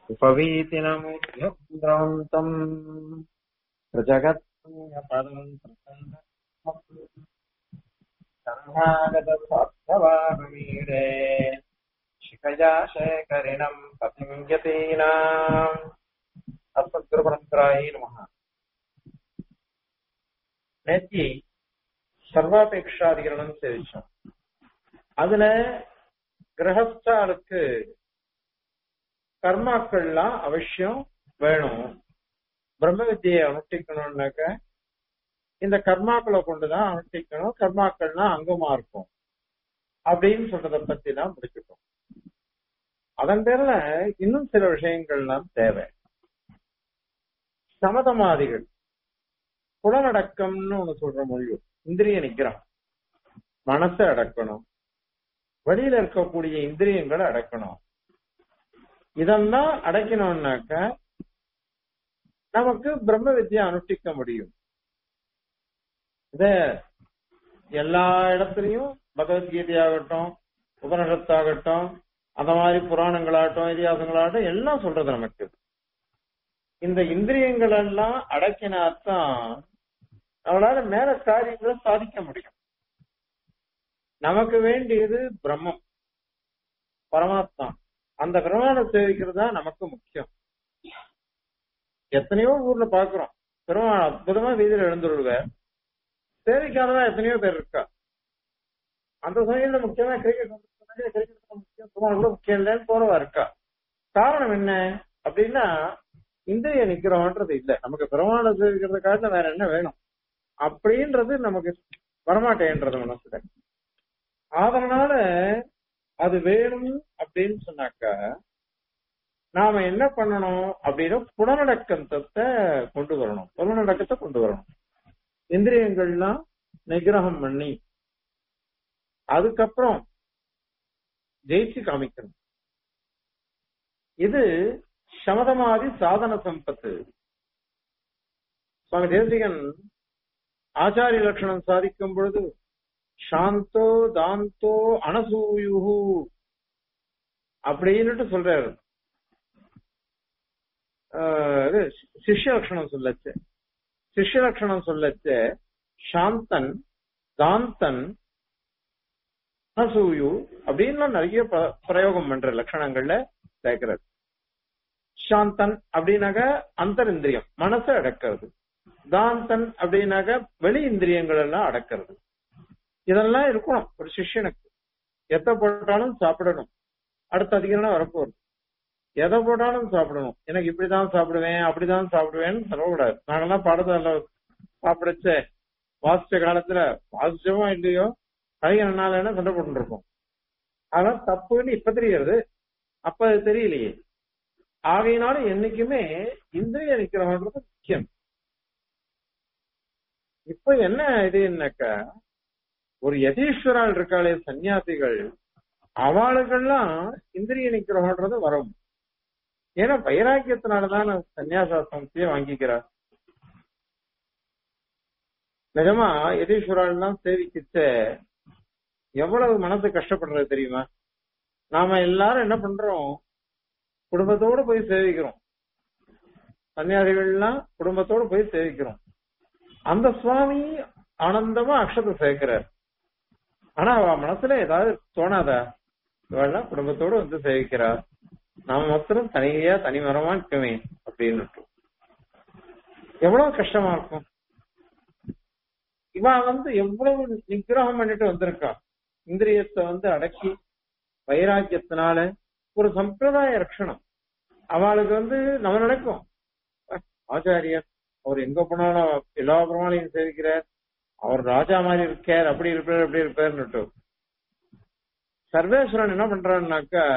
उपवीतिनमुद्रवन्तम् प्रजगत्पदम् शरणागतस्वार्थवाहमीडे शिखया शेखरिणम् पतिम् यतीनाम् அஸ்மத்குருபரம்பராயே நமக நேத்தி சர்வாபேக்ஷாதிகரணம் சேவிச்சோம் அதுல கிரகஸ்தாளுக்கு கர்மாக்கள்லாம் அவசியம் வேணும் பிரம்ம வித்தியை அனுஷ்டிக்கணும்னாக்க இந்த கர்மாக்களை கொண்டுதான் அனுஷ்டிக்கணும் கர்மாக்கள்லாம் அங்கமா இருக்கும் அப்படின்னு சொல்றத பத்தி தான் முடிச்சுட்டோம் அதன் பேர்ல இன்னும் சில விஷயங்கள்லாம் தேவை சமதமாதிகள் புலனடக்கம்னு ஒண்ணு சொல்ற மொழியும் இந்திரிய நிக்கிறோம் மனசை அடக்கணும் வெளியில இருக்கக்கூடிய இந்திரியங்களை அடக்கணும் இதெல்லாம் அடக்கணும்னாக்க நமக்கு பிரம்ம வித்தியை அனுஷ்டிக்க முடியும் இத எல்லா இடத்துலயும் பகவத்கீதையாகட்டும் உபனிஷத்தாகட்டும் அந்த மாதிரி புராணங்களாகட்டும் இதிகாசங்களாகட்டும் எல்லாம் சொல்றது நமக்கு இந்த இந்திரியங்கள் எல்லாம் அடக்கினாத்தான் அவளால மேல காரியங்களை சாதிக்க முடியும் நமக்கு வேண்டியது பிரம்மம் பரமாத்மா அந்த பிரமாண சேவிக்கிறது தான் நமக்கு முக்கியம் எத்தனையோ ஊர்ல பாக்குறோம் பெருமாள் அற்புதமா வீதியில் எழுந்துருவார் சேவிக்காதவா எத்தனையோ பேர் இருக்கா அந்த சமயத்துல முக்கியமா கிரிக்கெட் கிரிக்கெட் முக்கியம் பெருமாள் கூட முக்கியம் இல்லைன்னு போறவா இருக்கா காரணம் என்ன அப்படின்னா இந்திரிய நிக்கிறோம்ன்றது இல்ல நமக்கு பெருமாளை சேவிக்கிறதுக்காக வேற என்ன வேணும் அப்படின்றது நமக்கு வரமாட்டேன்றது மனசுல அதனால அது வேணும் அப்படின்னு சொன்னாக்கா நாம என்ன பண்ணணும் அப்படின்னா புலனடக்கத்தை கொண்டு வரணும் புலனடக்கத்தை கொண்டு வரணும் இந்திரியங்கள்லாம் நிகிரகம் பண்ணி அதுக்கப்புறம் ஜெயிச்சு காமிக்கணும் இது சமதமாதி சாதன சம்பத்து சுவாமி தேசிகன் ஆச்சாரிய லட்சணம் சாதிக்கும் பொழுது சாந்தோ தாந்தோ அனசூயுகு அப்படின்னுட்டு சொல்றாரு சிஷ்ய லட்சணம் சொல்லச்சு சிஷ்ய லட்சணம் சொல்லச்சு சாந்தன் தாந்தன் அனசூயு அப்படின்னு நிறைய பிரயோகம் பண்ற லட்சணங்கள்ல சேர்க்கிறது சாந்தன் அப்படின்னாக்க அந்தரிந்திரியம் மனசை அடக்கிறது தாந்தன் அப்படின்னாக்க வெளி இந்திரியங்கள் எல்லாம் அடக்கிறது இதெல்லாம் இருக்கணும் ஒரு சிஷ்யனுக்கு எத்த போட்டாலும் சாப்பிடணும் அடுத்த அதிகாரம் வரப்போகுது எதை போட்டாலும் சாப்பிடணும் எனக்கு இப்படிதான் சாப்பிடுவேன் அப்படிதான் சாப்பிடுவேன்னு சொல்லக்கூடாது நாங்கெல்லாம் பாடத்தால சாப்பிடச்ச வாசிச்ச காலத்துல வாசிச்சோமோ இல்லையோ கலைஞர் என்ன சண்டை போட்டு இருக்கோம் அதான் தப்புன்னு இப்ப தெரிகிறது அப்ப அது தெரியலையே ஆகையினால என்னைக்குமே இந்திரிய நிக்கிறவன்றது முக்கியம் இப்ப என்ன இதுன்னாக்கா ஒரு யதீஸ்வரால் இருக்காளே சன்னியாசிகள் அவளுக்கெல்லாம் இந்திரிய நிக்கிறவன்றது வரும் ஏன்னா வைராக்கியத்தினாலதான் சன்னியாசாசனத்தையே வாங்கிக்கிறார் நிஜமா யதீஸ்வரால் சேவிக்கிச்ச எவ்வளவு மனசு கஷ்டப்படுறது தெரியுமா நாம எல்லாரும் என்ன பண்றோம் குடும்பத்தோட போய் சேவிக்கிறோம் சன்னியாசிகள்லாம் குடும்பத்தோட போய் சேவிக்கிறோம் அந்த சுவாமி ஆனந்தமா அக்ஷத்தை சேர்க்கிறார் ஆனா அவ மனசுல ஏதாவது தோணாதா இவெல்லாம் குடும்பத்தோட வந்து சேவிக்கிறா நாம மொத்தம் தனியா தனி மரமா இருக்குமே அப்படின்னு எவ்வளவு கஷ்டமா இருக்கும் இவன் வந்து எவ்வளவு நிகிரகம் பண்ணிட்டு வந்திருக்கா இந்திரியத்தை வந்து அடக்கி வைராக்கியத்தினால ஒரு சம்பிரதாய ரட்சணம் அவளுக்கு வந்து நம்ம நடக்கும் ஆச்சாரியர் அவர் எங்க போனாலும் எல்லா பிரமாணையும் சேவிக்கிறார் அவர் ராஜா மாதிரி இருக்கார் அப்படி இருப்பார் அப்படி இருப்பார்னுட்டு சர்வேஸ்வரன் என்ன பண்றான்னாக்கா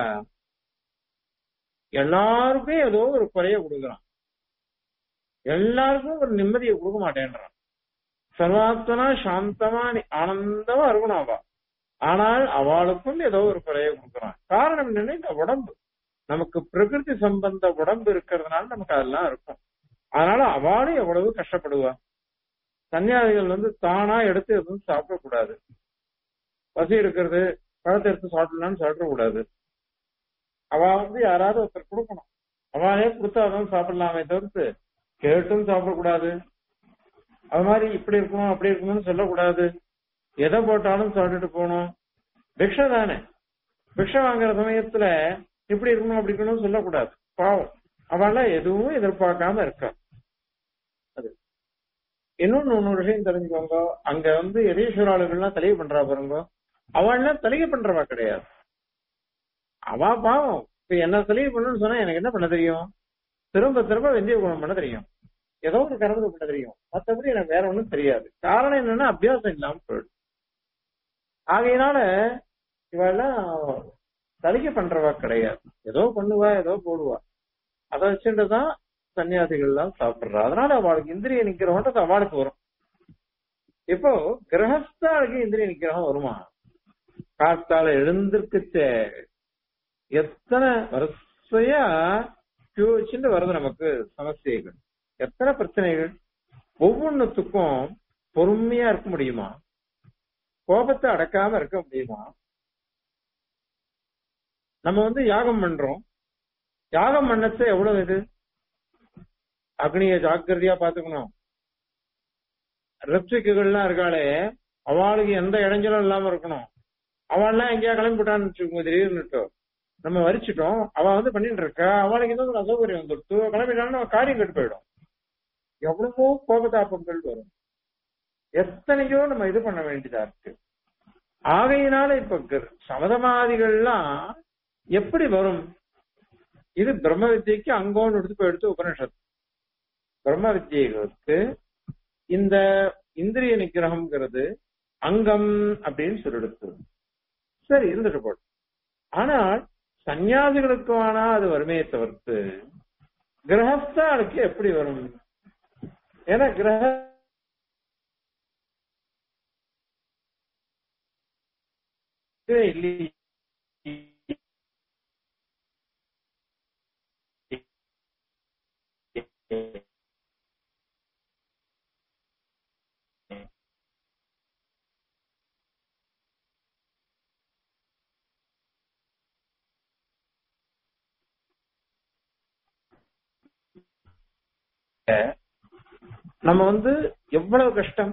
எல்லாருக்கும் ஏதோ ஒரு குறைய கொடுக்குறான் எல்லாருக்கும் ஒரு நிம்மதியை கொடுக்க மாட்டேன்றான் சர்வாத்மனா சாந்தமா ஆனந்தமா இருக்கணும் அவ ஆனால் அவளுக்கும் ஏதோ ஒரு குறைய கொடுக்குறான் காரணம் என்னன்னா இந்த உடம்பு நமக்கு பிரகிருதி சம்பந்த உடம்பு இருக்கிறதுனால நமக்கு அதெல்லாம் இருக்கும் அதனால அவளும் எவ்வளவு கஷ்டப்படுவா சன்னியாசிகள் வந்து தானா எடுத்து எதுவும் சாப்பிடக்கூடாது பசி இருக்கிறது பழத்தை எடுத்து சாப்பிடலாம்னு சாப்பிடக்கூடாது அவ வந்து யாராவது ஒருத்தர் கொடுக்கணும் அவளே கொடுத்தாதான் சாப்பிடலாமே தவிர்த்து கேட்டும் சாப்பிடக்கூடாது அது மாதிரி இப்படி இருக்கணும் அப்படி இருக்கணும்னு சொல்லக்கூடாது எதை போட்டாலும் சாப்பிட்டுட்டு போகணும் பிக்ஷை தானே பிக்ஷை வாங்குற சமயத்துல இப்படி இருக்கணும் அப்படி இருக்கணும்னு சொல்லக்கூடாது பாவம் அவெல்லாம் எதுவும் எதிர்பார்க்காம இருக்கா அது இன்னொன்னு இன்னொரு விஷயம் தெரிஞ்சுக்கோங்க அங்க வந்து எதீஸ்வராளுகள்லாம் தலையை பண்றா பாருங்க அவள்லாம் தலையை பண்றவா கிடையாது அவ பாவம் இப்ப என்ன தலையை பண்ணணும்னு சொன்னா எனக்கு என்ன பண்ண தெரியும் திரும்ப திரும்ப வெந்தய குணம் பண்ண தெரியும் ஏதோ ஒரு கறந்து பண்ண தெரியும் மற்றபடி எனக்கு வேற ஒண்ணும் தெரியாது காரணம் என்னன்னா அபியாசம் இல்லாம போயிடும் ஆகையினால இவெல்லாம் தலிகை பண்றவா கிடையாது ஏதோ பண்ணுவா ஏதோ போடுவா அதை வச்சுட்டு தான் சன்னியாசிகள் எல்லாம் சாப்பிடுறா அதனால அவளுக்கு இந்திரிய நிக்கிறவன்றது அவளுக்கு வரும் இப்போ கிரகஸ்தாளுக்கு இந்திரிய நிக்கிறவன் வருமா காத்தால எழுந்திருக்க எத்தனை வரிசையா கியூ வச்சுட்டு வருது நமக்கு சமஸ்தைகள் எத்தனை பிரச்சனைகள் ஒவ்வொன்றுத்துக்கும் பொறுமையா இருக்க முடியுமா கோபத்தை அடக்காம இருக்க முடியுமா நம்ம வந்து யாகம் பண்றோம் யாகம் பண்ணச்ச எவ்வளவு இது அக்னிய ஜாக்கிரதையா பாத்துக்கணும் ரிப்சிக்குகள்லாம் இருக்காளே அவளுக்கு எந்த இடைஞ்சலும் இல்லாம இருக்கணும் அவள்லாம் எங்கேயா கிளம்பி விட்டான்னு வச்சுக்கோங்க திடீர்னுட்டோ நம்ம வரிச்சிட்டோம் அவ வந்து பண்ணிட்டு இருக்கா அவளுக்கு ஏதோ ஒரு அசௌகரியம் வந்துடுத்து கிளம்பிட்டான்னு காரியம் கெட்டு போயிடும் எவ்வளவோ கோபதாபங்கள் வரும் எத்தனையோ நம்ம இது பண்ண வேண்டியதா இருக்கு ஆகையினால இப்ப சமதமாதிகள்லாம் எப்படி வரும் இது பிரம்ம வித்தியக்கு அங்கோன்னு எடுத்து போய் எடுத்து உபனிஷத் பிரம்ம வித்தியைகளுக்கு இந்த இந்திரிய நிகிரகம்ங்கிறது அங்கம் அப்படின்னு சொல்லிடுத்து சரி இருந்துட்டு போடும் ஆனால் சன்னியாசிகளுக்கு ஆனா அது வருமையை தவிர்த்து கிரகஸ்தாளுக்கு எப்படி வரும் ஏன்னா கிரக இல்லை நம்ம வந்து எவ்வளவு கஷ்டம்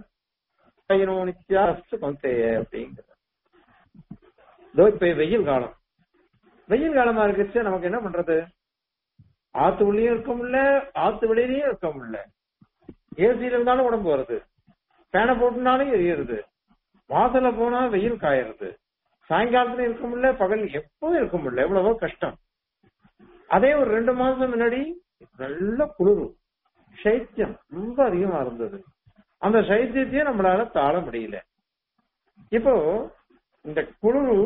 அப்படிங்கிறது இப்ப வெயில் காலம் வெயில் காலமா இருக்குச்சு நமக்கு என்ன பண்றது ஆத்து உள்ளயும் இருக்க முடியல ஆத்து வெளியிலயும் இருக்க முடியல ஏசியில இருந்தாலும் உடம்பு வருது பேனை போட்டுனாலும் எரியுது வாசல்ல போனா வெயில் காயறது சாயங்காலத்துல இருக்க முடியல பகல் எப்பவும் இருக்க முடியல எவ்வளவோ கஷ்டம் அதே ஒரு ரெண்டு மாசம் முன்னாடி நல்ல குளிர் சைத்தியம் ரொம்ப அதிகமா இருந்தது அந்த சைத்தியத்தையும் நம்மளால தாழ முடியல இப்போ இந்த குளிர்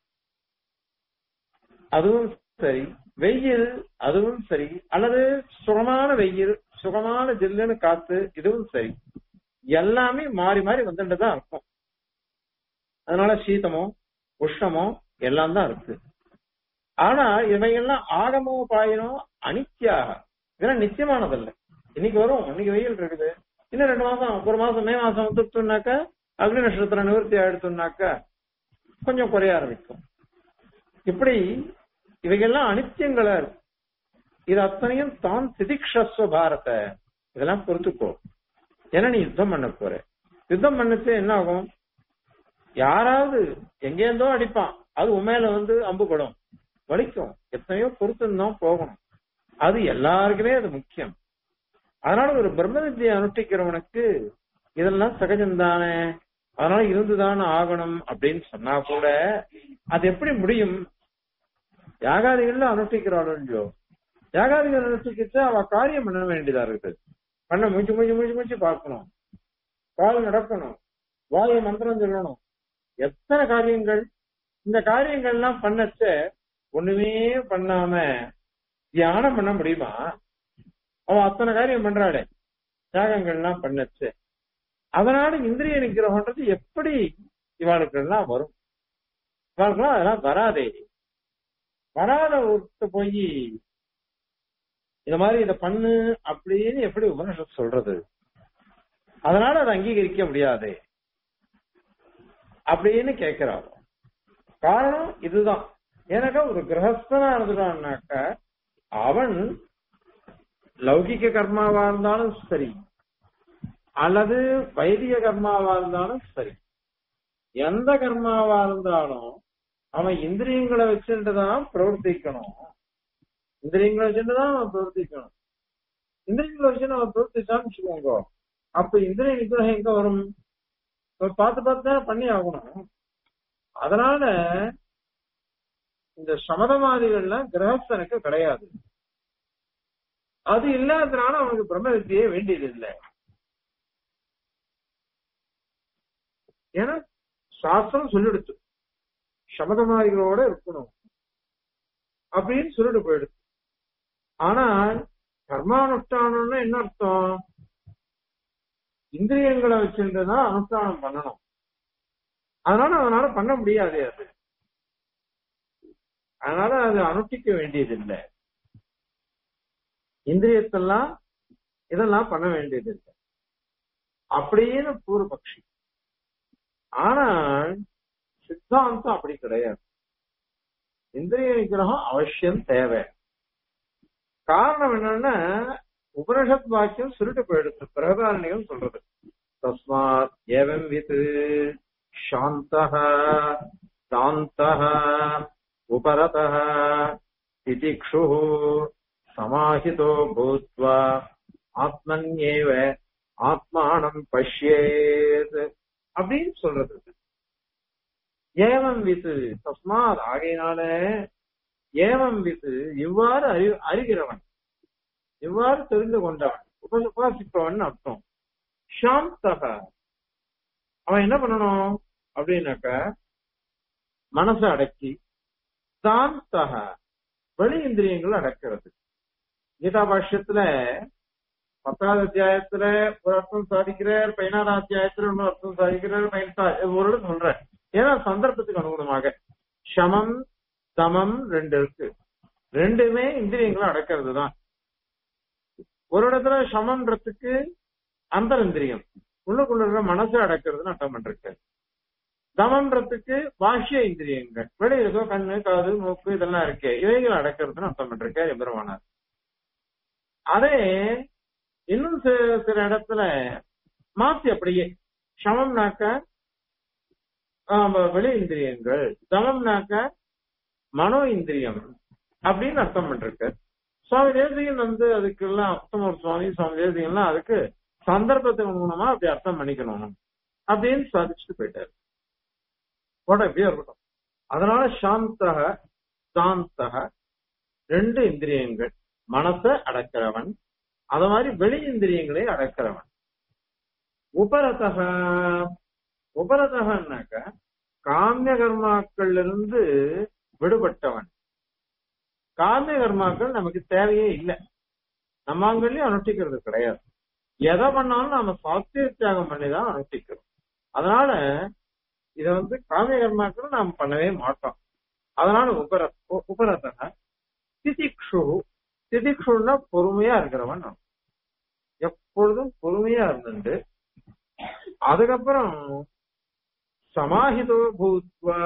அதுவும் சரி வெயில் அதுவும் சரி அல்லது சுகமான வெயில் சுகமான ஜில்லுன்னு காத்து இதுவும் சரி எல்லாமே மாறி மாறி வந்துட்டு தான் இருக்கும் அதனால சீதமோ உஷ்ணமோ எல்லாம் தான் இருக்கு ஆனா இவையெல்லாம் ஆகமோ பாயனோ அனித்தியாக இதெல்லாம் நிச்சயமானதல்ல இன்னைக்கு வரும் இன்னைக்கு வெயில் இருக்குது இன்னும் ரெண்டு மாசம் ஒரு மாசம் மே மாசம் வந்துட்டுனாக்கா அக்னி நட்சத்திரம் நிவர்த்தி ஆயிடுத்துனாக்கா கொஞ்சம் குறைய ஆரம்பிக்கும் இப்படி இவைகள்லாம் அனித்தியங்களா இருக்கு இது அத்தனையும் தான் திதிக்ஷஸ்வ பாரத இதெல்லாம் பொறுத்துக்கோ ஏன்னா நீ யுத்தம் பண்ண போற யுத்தம் பண்ணச்சு என்ன ஆகும் யாராவது எங்கேருந்தோ அடிப்பான் அது உண்மையில வந்து அம்பு படும் வலிக்கும் எத்தனையோ பொறுத்துதான் போகணும் அது எல்லாருக்குமே அது முக்கியம் அதனால ஒரு பிரம்ம வித்தியை அனுஷ்டிக்கிறவனுக்கு இதெல்லாம் சகஜம்தானே அதனால இருந்துதானே ஆகணும் அப்படின்னு சொன்னா கூட அது எப்படி முடியும் யாகாதிகள்ல அனுஷ்டிக்கிறாளோ இல்லையோ யாகாதிகள் அனுஷ்டிக்கிச்சு அவ காரியம் பண்ண வேண்டியதா இருக்குது பண்ண மூச்சு மூச்சு மூச்சு மூச்சு பார்க்கணும் கால் நடக்கணும் வாயு மந்திரம் சொல்லணும் எத்தனை காரியங்கள் இந்த காரியங்கள்லாம் பண்ணச்ச ஒண்ணுமே பண்ணாம தியானம் பண்ண முடியுமா அவன் அத்தனை காரியம் பண்றாளே தியாகங்கள்லாம் பண்ணச்சு அதனால இந்திரிய நிக்கிறவன்றது எப்படி இவாளுக்கு எல்லாம் வரும் இவாளுக்கெல்லாம் அதெல்லாம் வராதே வராத ஒருத்த போய் இந்த மாதிரி இத பண்ணு அப்படின்னு எப்படி உபனிஷத் சொல்றது அதனால அதை அங்கீகரிக்க முடியாது அப்படின்னு கேட்கிறாள் காரணம் இதுதான் ஏன்னாக்கா ஒரு கிரகஸ்தனா இருந்துட்டான்னாக்க அவன் லௌகிக கர்மாவா இருந்தாலும் சரி அல்லது வைதிக கர்மாவா இருந்தாலும் சரி எந்த கர்மாவா இருந்தாலும் அவன் இந்திரியங்களை வச்சுட்டு தான் பிரவர்த்திக்கணும் இந்திரியங்களை வச்சுட்டு தான் அவன் பிரவர்த்திக்கணும் இந்திரியங்களை வச்சு நம்ம பிரவர்த்திச்சான்னு வச்சுக்கோங்க அப்ப இந்திரிய நிகிரகம் எங்க வரும் இப்ப பார்த்து பார்த்து தான் பண்ணி ஆகணும் அதனால இந்த சமதமாதிகள்லாம் கிரகஸ்தனுக்கு கிடையாது அது இல்லாததுனால அவனுக்கு பிரம்ம வித்தியே வேண்டியது இல்லை ஏன்னா சாஸ்திரம் சொல்லிடுச்சு சமதமாதிகளோட இருக்கணும் அப்படின்னு சொல்லிட்டு போயிடுச்சு ஆனால் கர்மானுஷ்டானம்னு என்ன அர்த்தம் இந்திரியங்களை வச்சுட்டுதான் அனுஷ்டானம் பண்ணணும் அதனால அதனால பண்ண முடியாது அது அதனால அது அனுஷ்டிக்க வேண்டியது இல்லை இந்திரியத்தெல்லாம் இதெல்லாம் பண்ண வேண்டியது இல்லை அப்படின்னு பூர்வபக்ஷி ஆனால் சித்தாந்தம் அப்படி கிடையாது இந்திரிய நிகிரகம் அவசியம் தேவை காரணம் என்னன்னா உபனிஷத் வாக்கியம் சுருட்டு போயிடுச்சு பிரகதாரணிகள் சொல்றது தஸ்மாத் ஏவம் வித் சாந்தः சாந்தः உபரதः திதிக்ஷுः சமாஹிதோ பூத்வா ஆத்மன்யேவ ஆத்மானம் பஷ்யேத் அப்படின்னு சொல்றது ஏவம் வித்து தஸ்மாத் ஆகையினால ஏவம் வித்து இவ்வாறு அறி அறிகிறவன் இவ்வாறு தெரிந்து கொண்டவன் உப உபாசிப்பவன் அர்த்தம் சாந்தக அவன் என்ன பண்ணணும் அப்படின்னாக்க மனசை அடக்கி சாந்தக வெளி இந்திரியங்கள் அடக்கிறது கீதா பாஷ்யத்துல பத்தாவது அத்தியாயத்துல ஒரு அர்த்தம் சாதிக்கிறார் பதினாறாம் அத்தியாயத்துல இன்னொரு அர்த்தம் சாதிக்கிறார் பதினெட்டா- ஒரு இடம் சொல்றேன் ஏன்னா சந்தர்ப்பத்துக்கு அனுகுணமாக சமம் சமம் ரெண்டு இருக்கு ரெண்டுமே இந்திரியங்களை அடக்கிறது தான் ஒரு இடத்துல சமன்றதுக்கு அந்தரந்திரியம் உள்ளுக்குள்ள இருக்கிற மனசை அடக்கிறதுன்னு அர்த்தம் பண்றது தமன்றதுக்கு பாஷ்ய இந்திரியங்கள் வெளியில இருக்கோ கண்ணு காது மூக்கு இதெல்லாம் இருக்கு இவைகள் அடக்கிறதுன்னு அர்த்தம் பண்றாரு எம்பெருமானார் அதே இன்னும் சில சில இடத்துல மாத்தி அப்படியே சமம்னாக்க ஆமா, வெளி இந்திரியங்கள் தமம்னாக்க மனோ இந்திரியம் அப்படின்னு அர்த்தம் பண்றாரு சுவாமி தேசிகன் வந்து அதுக்கெல்லாம் அர்த்தமர் சுவாமி சுவாமி தேசிகன்லாம் அதுக்கு சந்தர்ப்பத்துக்கு அனுகுணமா அப்படி அர்த்தம் பண்ணிக்கணும் அப்படின்னு சாதிச்சுட்டு போயிட்டாரு போட எப்படியோ இருக்கட்டும் அதனால சாந்தக சாந்தக ரெண்டு இந்திரியங்கள் மனசை அடக்கிறவன் அத மாதிரி வெளி இந்திரியங்களை அடக்கிறவன் உபரதக உபரதகன்னாக்க காமிய கர்மாக்கள்ல இருந்து விடுபட்டவன் காமிய கர்மாக்கள் நமக்கு தேவையே இல்லை நம்ம அங்கேயும் அனுஷ்டிக்கிறது கிடையாது எதை பண்ணாலும் நாம சாத்திய தியாகம் பண்ணி தான் அனுஷ்டிக்கிறோம் அதனால இத வந்து காமிய கர்மாக்கள் நாம் பண்ணவே மாட்டோம் அதனால உபர உ- உபரதக திதிக்ஷு திதிக்ஷுன்னா பொறுமையா இருக்கிறவன் அர்த்தம். எப்பொழுதும் பொறுமையா இருந்துட்டு அதுக்கப்புறம் சமாஹிதோ பூத்வா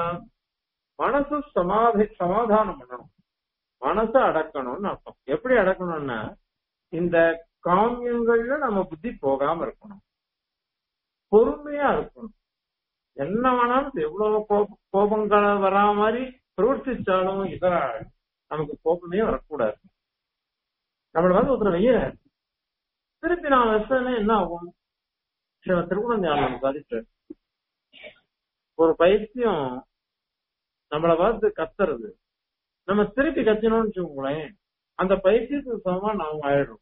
மனசு சமாதி சமாதானம் பண்ணணும் மனசை அடக்கணும்னு அர்த்தம் எப்படி அடக்கணும்னா இந்த காமியங்கள்ல நம்ம புத்தி போகாம இருக்கணும் பொறுமையா இருக்கணும் என்ன வேணாலும் எவ்வளவு கோப- கோபங்கள் வரா மாதிரி பிரவர்த்திச்சாலும் இதர நமக்கு கோபமே வரக்கூடாது நம்மள வந்து ஒருத்தர் வைய திருப்பி நான் வச்சேன்னா என்ன ஆகும் சில திருக்குணஞானம் சாதிச்சு ஒரு பைத்தியம் நம்மள பார்த்து கத்துறது நம்ம திருப்பி கத்தினோம்னு வச்சுக்கோங்களேன் அந்த பைத்தியத்துக்கு சமமா நாம ஆயிடுறோம்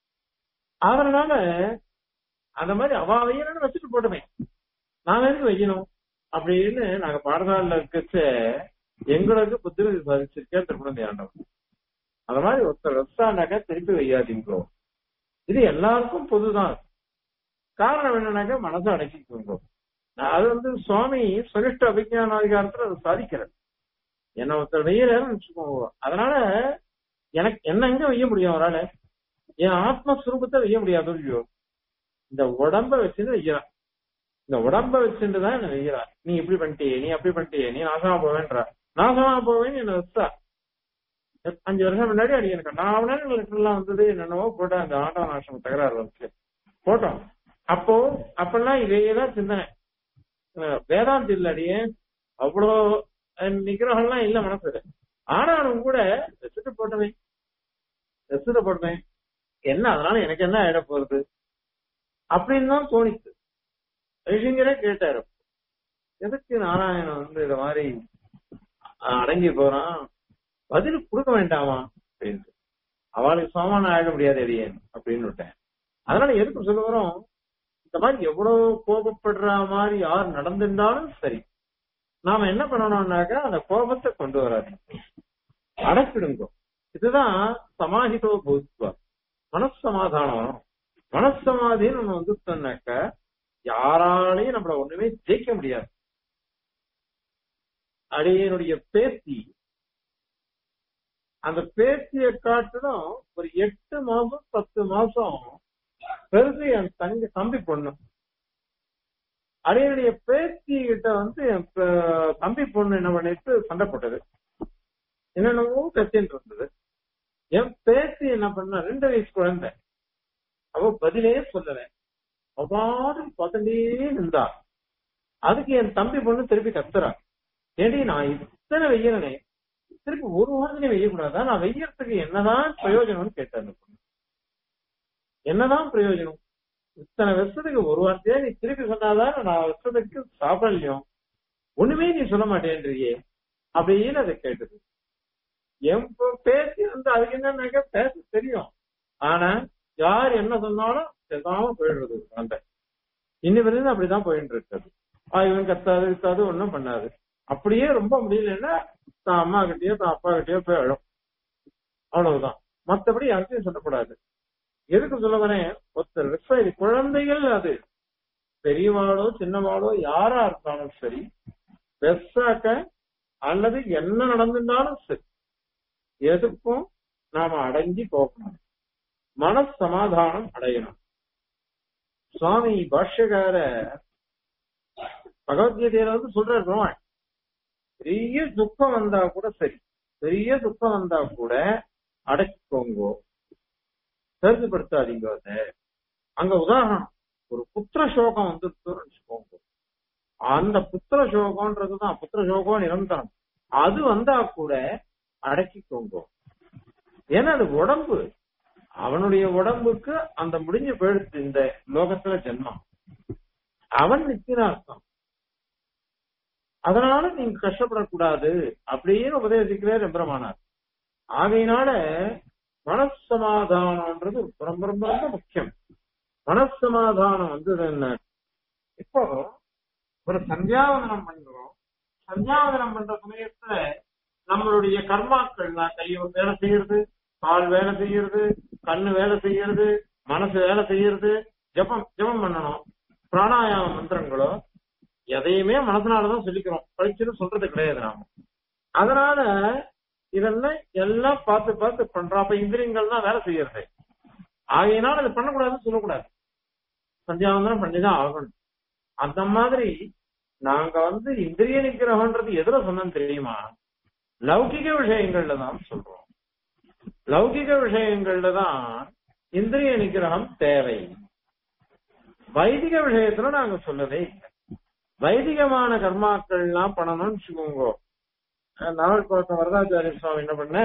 அதனால அந்த மாதிரி அவ வையணும்னு வச்சுட்டு போட்டுமே நாம எதுக்கு வைக்கணும் அப்படின்னு நாங்க பாடசாலைல இருக்கச்ச எங்களுக்கு புத்திரதி சாதிச்சிருக்கே திருக்குழந்தை ஆண்டவன் அந்த மாதிரி ஒருத்தர் வச்சானாக்கா திருப்பி வையாதீங்களோ இது எல்லாருக்கும் பொதுதான் காரணம் என்னன்னாக்கா மனசை அடக்கிக்கோங்க அது வந்து சுவாமி சுனிஷ்ட அபிஜான அதிகாரத்துல அதை சாதிக்கிறார் என்ன ஒருத்தர் வெய்யலன்னு வச்சுக்கோங்க அதனால எனக்கு என்ன எங்க வைய முடியும் அவரால என் ஆத்மஸ்வரூபத்தை வைய முடியாது இல்லையோ இந்த உடம்ப வச்சுட்டு வைக்கிறான் இந்த உடம்ப வச்சுட்டு தான் என்ன வைக்கிறா நீ இப்படி பண்ணிட்டியே நீ அப்படி பண்ணிட்டியே நீ நாசமா போவேன்றா நாசமா போவேன்னு என்ன வச்சா அஞ்சு வருஷம் முன்னாடி அடி எனக்கு நாவலன் எல்லாம் வந்தது என்னென்னவோ போட்ட அந்த ஆண்டவன் ஆசிரமம் தகராறு வந்துச்சு போட்டோம் அப்போ அப்பெல்லாம் இதேதான் சிந்தனை அஹ் வேதாந்த் இல்ல அடியே அவ்வளோ அஹ் நிகிரகம்லாம் இல்ல மனசுல ஆனாலும் கூட ரெசிட்ட போட்டவன் ரெசிட்ட போட்டவன் என்ன அதனால எனக்கு என்ன ஆயிட போறது அப்படின்னு தான் தோணிச்சு ரிஷிங்கரே கேட்டாரு எதுக்கு நாராயணன் வந்து இது மாதிரி அஹ், அடங்கி போறான் பதில் கொடுக்க வேண்டாமா அப்படின்ட்டு அவளுக்கு சமானம் ஆக முடியாது எடியன் அப்படின்னு விட்டேன் அதனால எதுக்கு சொல்ல வரோம் இந்த மாதிரி எவ்வளவு கோபப்படுற மாதிரி யார் நடந்திருந்தாலும் சரி நாம என்ன பண்ணணும்னாக்கா அந்த கோபத்தை கொண்டு வராதீங்க அடக்கிடுங்க இதுதான் சமாஹிதோ பூத்வா மனசமாதானம் வரும் மனசமாதின்னு நம்ம வந்து சொன்னாக்க யாராலையும் நம்மள ஒண்ணுமே ஜெயிக்க முடியாது அடியனுடைய பேத்தி அந்த பேத்திய காட்டிலும் ஒரு எட்டு மாசம் பத்து மாசம் பெருசு என் தங்க தம்பி பொண்ணு அடையனுடைய பேத்தி கிட்ட வந்து என் ப- தம்பி பொண்ணு என்ன பண்ணிட்டு சண்டை போட்டது என்னென்னவோ கத்தின்னு இருந்தது என் பேத்தி என்ன பண்ணா ரெண்டு வயசு குழந்தை அவ பதிலே சொல்லல அவ்வாறு பார்த்துட்டே இருந்தா அதுக்கு என் தம்பி பொண்ணு திருப்பி கத்துறா ஏடி நான் இத்தனை வெய்யறனே திருப்பி ஒரு வாரத்திலே வெய்யக்கூடாதா நான் வெய்யறதுக்கு என்னதான் பிரயோஜனம்னு கேட்டேன் அந்த பொண்ணு என்னதான் பிரயோஜனம் இத்தனை வருஷத்துக்கு ஒரு வார்த்தையா நீ திருப்பி சொன்னாதான் நான் வருஷத்துக்கு சாப்பிடலையும் ஒண்ணுமே நீ சொல்ல மாட்டேன்றியே அப்படின்னு அதை கேட்டது என் பே- பேத்தி வந்து அதுக்கு என்னன்னாக்க பேச தெரியும் ஆனா யார் என்ன சொன்னாலும் பேசாம போயிடுறது அந்த இன்னி வரையும் அப்படிதான் போயிட்டு இருக்குது ஆ, இவன் கத்தாது கத்தாது ஒண்ணும் பண்ணாது அப்படியே ரொம்ப முடியலன்னா தான் அம்மா கிட்டயோ தான் அப்பா கிட்டயோ போய் அழும் அவ்வளவுதான் மத்தபடி யாருக்கும் சொல்லக்கூடாது எதுக்கு சொல்ல வரேன் ஒருத்தர் விவசாயி குழந்தைகள் அது பெரியவாளோ சின்னவாளோ யாரா இருந்தாலும் சரி பெருசாக்க அல்லது என்ன நடந்திருந்தாலும் சரி எதுக்கும் நாம அடங்கி போகணும் மன சமாதானம் அடையணும் சுவாமி பாஷ்யகார பகவத்கீதையில வந்து சொல்றாரு பெருமாள் பெரிய துக்கம் வந்தா கூட சரி பெரிய துக்கம் வந்தா கூட அடக்கிக்கோங்கோ பெருசுபடுத்தாதீங்க அதை அங்க உதாரணம் ஒரு புத்திர சோகம் வந்து வச்சுக்கோங்க அந்த புத்திர சோகம்ன்றதுதான் புத்திர சோகம் நிரந்தரம் அது வந்தா கூட அடக்கிக்கோங்க ஏன்னா அது உடம்பு அவனுடைய உடம்புக்கு அந்த முடிஞ்சு போயிடுச்சு இந்த லோகத்துல ஜென்மம் அவன் நித்தினார்த்தம் அதனால நீங்க கஷ்டப்படக்கூடாது அப்படின்னு உபதேசிக்கிறார் எம்பிரமானார் ஆகையினால மனசமாதானம்ன்றது ரொம்ப ரொம்ப ரொம்ப முக்கியம் மனசமாதானம் வந்து என்ன இப்போ ஒரு சந்தியாவதனம் பண்றோம் சந்தியாவதனம் பண்ற சமயத்துல நம்மளுடைய கர்மாக்கள் நான் கை வேலை செய்யறது கால் வேலை செய்யறது கண்ணு வேலை செய்யறது மனசு வேலை செய்யறது ஜபம் ஜபம் பண்ணணும் பிராணாயாம மந்திரங்களோ எதையுமே மனசனாலதான் சொல்லிக்கிறோம் படிச்சுன்னு சொல்றது கிடையாது நாம அதனால இதெல்லாம் எல்லாம் பார்த்து பார்த்து பண்றோம் அப்ப இந்திரியங்கள் தான் வேலை செய்யறது ஆகையினால அது பண்ணக்கூடாதுன்னு சொல்லக்கூடாது சந்தியாவந்தனம் பண்ணிதான் ஆகணும் அந்த மாதிரி நாங்க வந்து இந்திரிய நிக்கிரகம்ன்றது எதுல சொன்னோம் தெரியுமா லௌகிக விஷயங்கள்ல தான் சொல்றோம் லௌகிக விஷயங்கள்ல தான் இந்திரிய நிக்கிரகம் தேவை வைதிக விஷயத்துல நாங்க சொல்லவே இல்லை வைதிகமான கர்மாக்கள்லாம் பண்ணணும்னு வச்சுக்கோங்க நாவல் குளத்தம் வரதாச்சாரிய சுவாமி என்ன பண்ண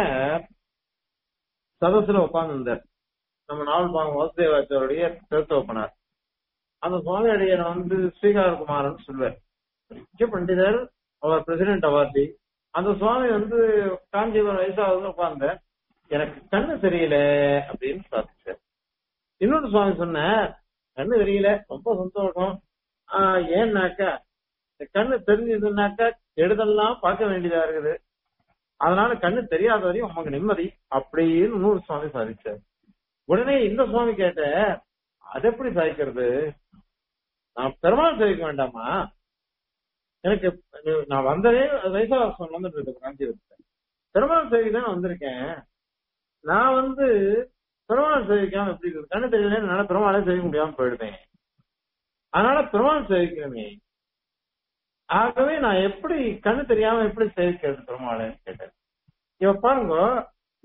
சதசுல உட்கார்ந்துருந்தார் நம்ம நாவல் பாங்க வாசுதேவாச்சாருடைய திருத்த ஒப்பனார் அந்த சுவாமி அடியனை வந்து ஸ்ரீகாரகுமாரன் சொல்வார் முக்கிய பண்டிதர் அவர் பிரசிடென்ட் அவார்டி அந்த சுவாமி வந்து காஞ்சிபுரம் வயசாகுதுன்னு உட்கார்ந்த எனக்கு கண்ணு தெரியல அப்படின்னு சாதிச்சார் இன்னொரு சுவாமி சொன்னார் கண்ணு தெரியல ரொம்ப சந்தோஷம் ஆஹ் ஏன்னாக்கா இந்த கண்ணு தெரிஞ்சதுன்னாக்கா கெடுதல்லாம் பார்க்க வேண்டியதா இருக்குது அதனால கண்ணு தெரியாத வரையும் உமக்கு நிம்மதி அப்படின்னு இன்னொரு சுவாமி சாதிச்சார் உடனே இந்த சுவாமி கேட்ட அது எப்படி சாதிக்கிறது நான் பெருமாள் சேவிக்க வேண்டாமா எனக்கு நான் வந்ததே வைசாவாசம் வந்துட்டு இருக்கேன் காஞ்சிபுரத்துல பெருமாள் சேவைக்கு தான் வந்திருக்கேன் நான் வந்து பெருமாள் சேவிக்காம எப்படி இருக்கு கண்ணு தெரியல என்னால பெருமாளே சேவிக்க முடியாம போயிடுவேன் அதனால பெருமாள் சேவிக்கிறமே ஆகவே நான் எப்படி கண்ணு தெரியாம எப்படி சேவிக்கிறது பெருமாளைன்னு கேட்டேன் இவ பாருங்க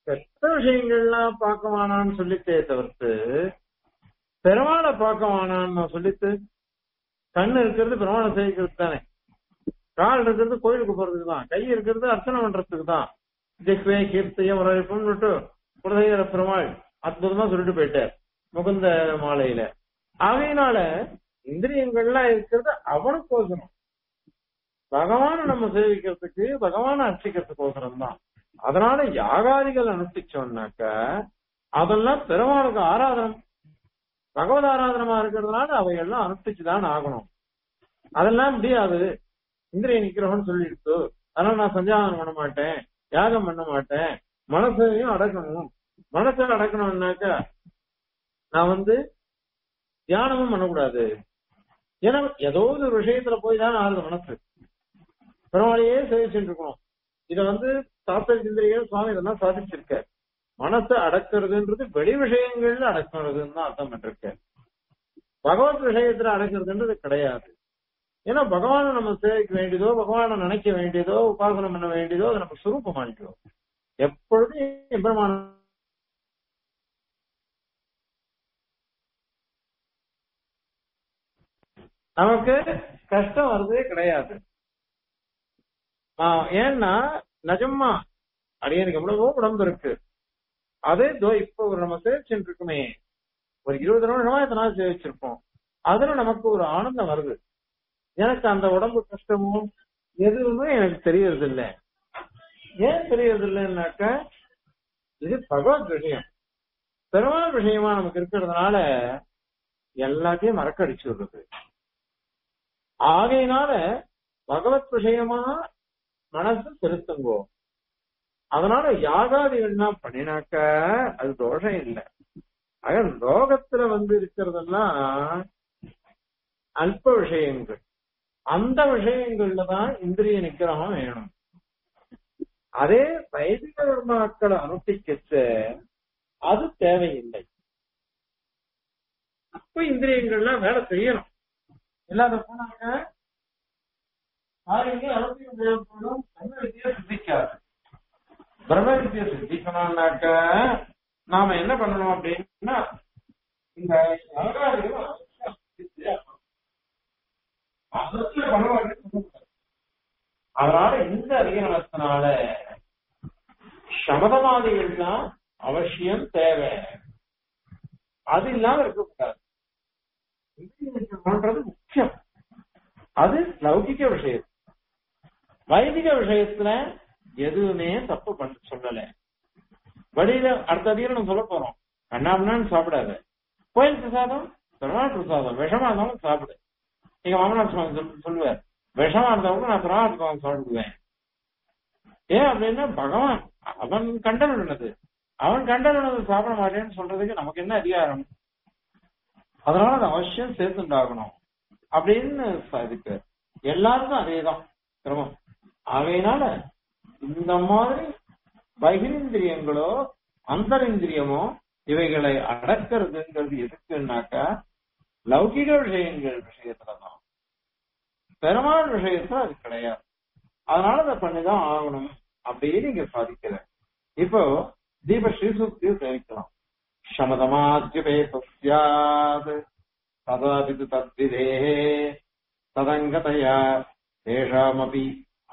கெட்ட விஷயங்கள்லாம் பார்க்க வேணாம்னு சொல்லித்தே தவிர்த்து பெருமாளை பார்க்க வேணாம்னு சொல்லித்து கண்ணு இருக்கிறது பெருமாளை சேவிக்கிறது தானே கால் இருக்கிறது கோயிலுக்கு போறதுக்கு தான் கை இருக்கிறது அர்ச்சனை பண்றதுக்கு தான் ஜெக்வே கீர்த்தியம் வரவேற்புன்னு குலதெய்வ பெருமாள் அற்புதமா சொல்லிட்டு போயிட்டார் முகுந்த மாலையில ஆகையினால இந்திரியங்கள்லாம் இருக்கிறது அவனுக்கோசரம் பகவானை நம்ம சேவிக்கிறதுக்கு பகவானை அர்ச்சிக்கிறதுக்கோசரம் தான் அதனால யாகாதிகள் அனுஷ்டிச்சோம்னாக்க அதெல்லாம் பெருமாளுக்கு ஆராதனம் பகவத் ஆராதனமா இருக்கிறதுனால அவையெல்லாம் அனுஷ்டிச்சுதான் ஆகணும் அதெல்லாம் முடியாது இந்திரிய நிக்கிறவன் சொல்லிடுத்து அதனால நான் சஞ்சாதனம் பண்ண மாட்டேன் யாகம் பண்ண மாட்டேன் மனசையும் அடக்கணும் மனசை அடக்கணும்னாக்க நான் வந்து தியானமும் பண்ணக்கூடாது ஏன்னா ஏதோ ஒரு விஷயத்துல போய் தான் ஆகுது மனசு பெருமாளையே சேவிச்சுட்டு இருக்கணும் இத வந்து தாத்தர் சிந்திரிகள் சுவாமி இதெல்லாம் சாதிச்சிருக்க மனசை அடக்கிறதுன்றது வெளி விஷயங்கள்ல அடக்கிறதுன்னு தான் அர்த்தம் பண்ணிருக்க பகவத் விஷயத்துல அடக்கிறதுன்றது கிடையாது ஏன்னா பகவானை நம்ம சேவிக்க வேண்டியதோ பகவானை நினைக்க வேண்டியதோ உபாசனம் பண்ண வேண்டியதோ அது நம்ம சுரூபமானிக்கிறோம் எப்பொழுதும் எம்பெருமான நமக்கு கஷ்டம் வருதே கிடையாது ஆஹ் ஏன்னா நிஜமா அடியனுக்கு எவ்வளவோ உடம்பு இருக்கு அதே தோ இப்போ ஒரு நம்ம சேவிச்சுட்டு இருக்குமே ஒரு இருபது நிமிஷமா எத்தனை நாள் சேவிச்சிருப்போம் அதுல நமக்கு ஒரு ஆனந்தம் வருது எனக்கு அந்த உடம்பு கஷ்டமும் எதுவுமே எனக்கு தெரியறது இல்லை ஏன் தெரியறது இல்லைன்னாக்க இது பகவத் விஷயம் பெருமாள் விஷயமா நமக்கு இருக்கிறதுனால எல்லாத்தையும் மறக்கடிச்சு விடுறது ஆகையினால பகவத் விஷயமா மனசு செலுத்துங்கோ அதனால யாகாதிகள்னா பண்ணினாக்க அது தோஷம் இல்லை ஆக லோகத்துல வந்து இருக்கிறதெல்லாம் அல்ப விஷயங்கள் அந்த விஷயங்கள்ல தான் இந்திரிய நிக்கிரகம் வேணும் அதே வைதிக கர்மாக்களை அனுஷ்டிக்கச்ச அது தேவையில்லை அப்ப இந்திரியங்கள்லாம் வேலை செய்யணும் இல்லாத போனாங்க காரியங்கள் அனுஷ்டிக்க தேவைப்படும் பிரம்ம வித்தியை சித்திக்காது பிரம்ம வித்தியை சித்திக்கணும்னாக்க நாம என்ன பண்ணணும் அப்படின்னா இந்த யாகாதிகள் அவசியம் சித்தியா அவசியம் பண்ண வேண்டியது அதனால இந்த அதிகரணத்தினால சமதவாதிகள் தான் அவசியம் தேவை அது இல்லாம இருக்கக்கூடாது பண்றது முக்கியம் அது லௌகிக விஷயம் வைதிக விஷயத்துல எதுவுமே தப்பு பண்ண சொல்லல வழியில அடுத்த அதிகாரம் சொல்ல போறோம் கண்ணாமண்ணான்னு சாப்பிடாத கோயில் பிரசாதம் பெருமாள் பிரசாதம் விஷமா இருந்தாலும் சாப்பிடு எங்க மாமனார் சுவாமி சொல்~ சொல்லுவார் விஷமா இருந்தாலும் நான் பெருமாள் பிரசாதம் சாப்பிடுவேன் ஏன் அப்படின்னா பகவான் அவன் கண்டனது அவன் கண்டனது சாப்பிட மாட்டேன்னு சொல்றதுக்கு நமக்கு என்ன அதிகாரம் அதனால அது அவசியம் சேர்த்துண்டாகணும் அப்படின்னு இதுக்கு எல்லாருக்கும் அதேதான் கிரமம் ஆகையினால இந்த மாதிரி பகிரேந்திரியங்களோ அந்தரிந்திரியமோ இவைகளை அடக்கிறதுங்கிறது எதுக்குன்னாக்கா லௌகிக விஷயங்கள் விஷயத்துலதான் பெருமாள் விஷயத்துல அது கிடையாது அதனால அதை பண்ணிதான் ஆகணும் அப்படின்னு இங்க சாதிக்கிற இப்போ தீப ஸ்ரீசூக்தியும் சேவிக்கலாம் சமதமாத்யுபேசியாது ததாபிது தத்விதேஹே ததங்கதயா தேஷாமபி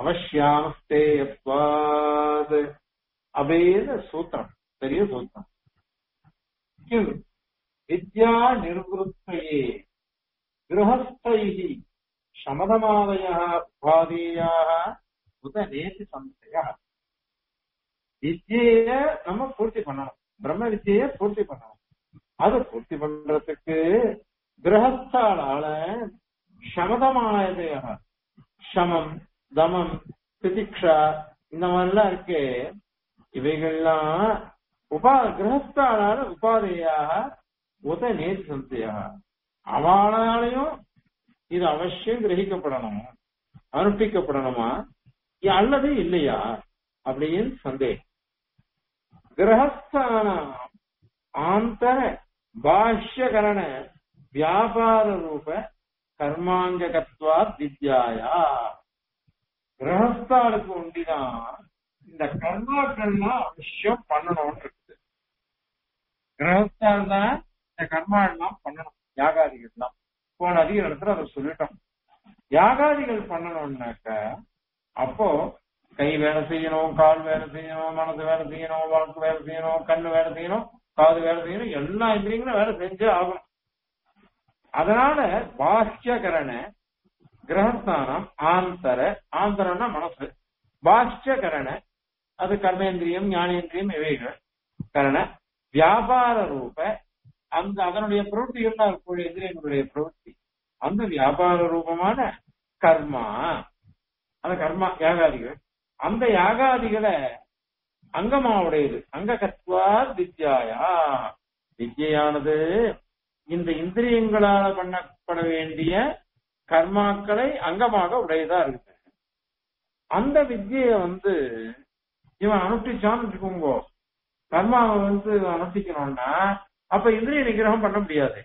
அவசியாமஸ்தேயத்வாத் அப்படின்னு சூத்திரம் பெரிய சூத்திரம் கிம் வித்யா நிர்வத்தையே கிரகஸ்தைः சமதமாதயः உபாதேயாः உத நேதி சம்சய வித்திய நம்ம பூர்த்தி பண்ணணும் பிரம்ம வித்திய பூர்த்தி பண்ணணும் அதை பூர்த்தி பண்றதுக்கு கிரகஸ்தாளால சமதமானதையாக சமம் தமம் திதிக்ஷா இந்த மாதிரிலாம் இருக்கு இவைகள்லாம் உபா கிரகஸ்தாளால உபாதையாக உத நேதி சந்தையாக அவளாலையும் இது அவசியம் கிரகிக்கப்படணும் அனுஷ்டிக்கப்படணுமா இ- அல்லது இல்லையா அப்படின்னு சந்தேகம் கிரகஸ்தான ஆந்தர பாஷ்யகரண வியாபார ரூப கர்மாங்ககத்வா வித்யாயா கிரகஸ்தாளுக்கு உண்டிதான் இந்த கர்மாக்கள்லாம் அவசியம் பண்ணணும்னு இருக்குது கிரகஸ்தால் தான் இந்த கர்மா எல்லாம் பண்ணணும் யாகாதிகள்லாம் போன அதிக இடத்துல அதை சொல்லிட்டோம் யாகாதிகள் பண்ணணும்னாக்க அப்போ கை வேலை செய்யணும் கால் வேலை செய்யணும் மனசு வேலை செய்யணும் வழக்கு வேலை செய்யணும் கண்ணு வேலை செய்யணும் காது வேலை செய்யணும் எல்லா இந்திரியங்களும் வேலை செஞ்சே ஆகணும் அதனால பாஷ்யகரண கிரகஸ்தானம் ஆந்தர ஆந்தரம்னா மனசு பாஷ்யகரண அது கர்மேந்திரியம் ஞானேந்திரியம் இவைகள் கரண வியாபார ரூப அந்த அதனுடைய பிரவೃತ್ತಿகள் தான் இருக்கக்கூடிய இந்திரியங்களுடைய பிரவೃತ್ತಿ அந்த வியாபார ரூபமான கர்மா அந்த கர்மா யாகாதிகள் அந்த யாகாதிகளை அங்கமாவுடையது அங்க கத்வா வித்யாயா வித்யானது இந்த இந்திரியங்களால பண்ணப்பட வேண்டிய கர்மாக்களை அங்கமாக உடையதா இருக்கு அந்த வித்தியை வந்து இவன் அனுஷ்டிச்சான்னு வச்சுக்கோங்க கர்மாவை வந்து அனுஷ்டிக்கணும்னா அப்ப இந்திரிய நிகிரகம் பண்ண முடியாது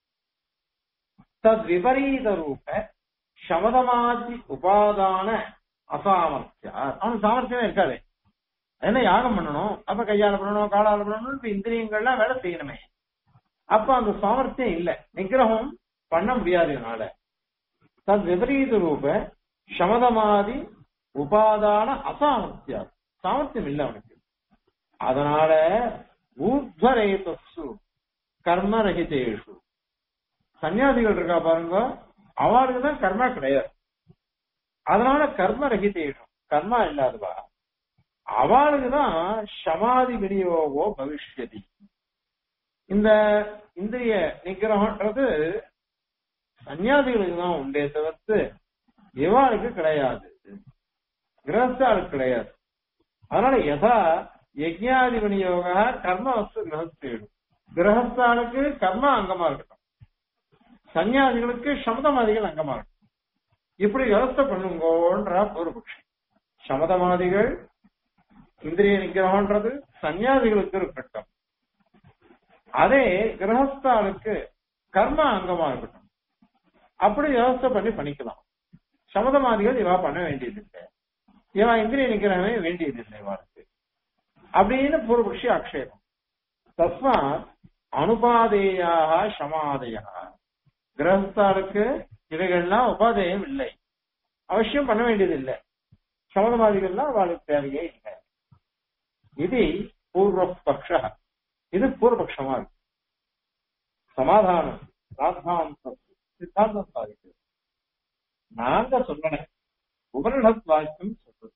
தத் விபரீத ரூப சமதமாதி உபாதான அசாமர்த்தியா அவனுக்கு சாமர்த்தியமே இருக்காது என்ன யாகம் பண்ணணும் அப்ப கையால பண்ணணும் காலால பண்ணணும் இப்ப இந்திரியங்கள்லாம் வேலை செய்யணுமே அப்ப அந்த சாமர்த்தியம் இல்ல நிகிரகம் பண்ண முடியாது என்னால தத் விபரீத ரூப சமதமாதி உபாதான அசாமர்த்தியா சாமர்த்தியம் இல்லை அவனுக்கு அதனால ஊர்வரேதசு கர்மரகிதேஷு சன்னியாசிகள் இருக்கா பாருங்க அவளுக்கு தான் கர்மா கிடையாது அதனால கர்ம ரகிதேஷம் கர்மா இல்லாதவா அவளுக்கு தான் சமாதி விநியோகோ பவிஷ்யதி இந்த இந்திரிய நிகிரகம்ன்றது சன்னியாசிகளுக்கு தான் உண்டே தவிர்த்து இவாளுக்கு கிடையாது கிரகஸ்தாளுக்கு கிடையாது அதனால யதா யஜ்ஞாதி விநியோக கர்ம வஸ்து கிரகஸ்தேடும் கிரகஸ்தாளுக்கு கர்மா அங்கமா இருக்கட்டும் சன்னியாசிகளுக்கு சமதமாதிகள் அங்கமா இருக்கும் இப்படி விவஸ்தை பண்ணுங்கோன்ற பூர்வபக்ஷம் சமதமாதிகள் இந்திரிய நிகிரகம்ன்றது சன்னியாசிகளுக்கு இருக்கட்டும் அதே கிரகஸ்தாளுக்கு கர்மா அங்கமா இருக்கட்டும் அப்படி விவஸ்தை பண்ணி பண்ணிக்கலாம் சமதமாதிகள் இவா பண்ண வேண்டியதில்லை இவா இந்திரிய நிகிரகமே வேண்டியதில்லை இவாளுக்கு அப்படின்னு பூர்வபக்ஷி ஆக்ஷேபம் தஸ்மாத் அனுபாதேயாக சமாதயா கிரகஸ்தாளுக்கு இவைகள்லாம் உபாதேயம் இல்லை அவசியம் பண்ண வேண்டியது இல்லை சமதவாதிகள்லாம் அவளுக்கு தேவையே இல்லை இது பூர்வபக்ஷ இது பூர்வபக்ஷமா இருக்கு சமாதானம் ராத்தாந்தம் சித்தாந்தம் சாதிக்கிறது நாங்க சொன்னேன் உபனிஷத் வாக்கியம் சொல்றது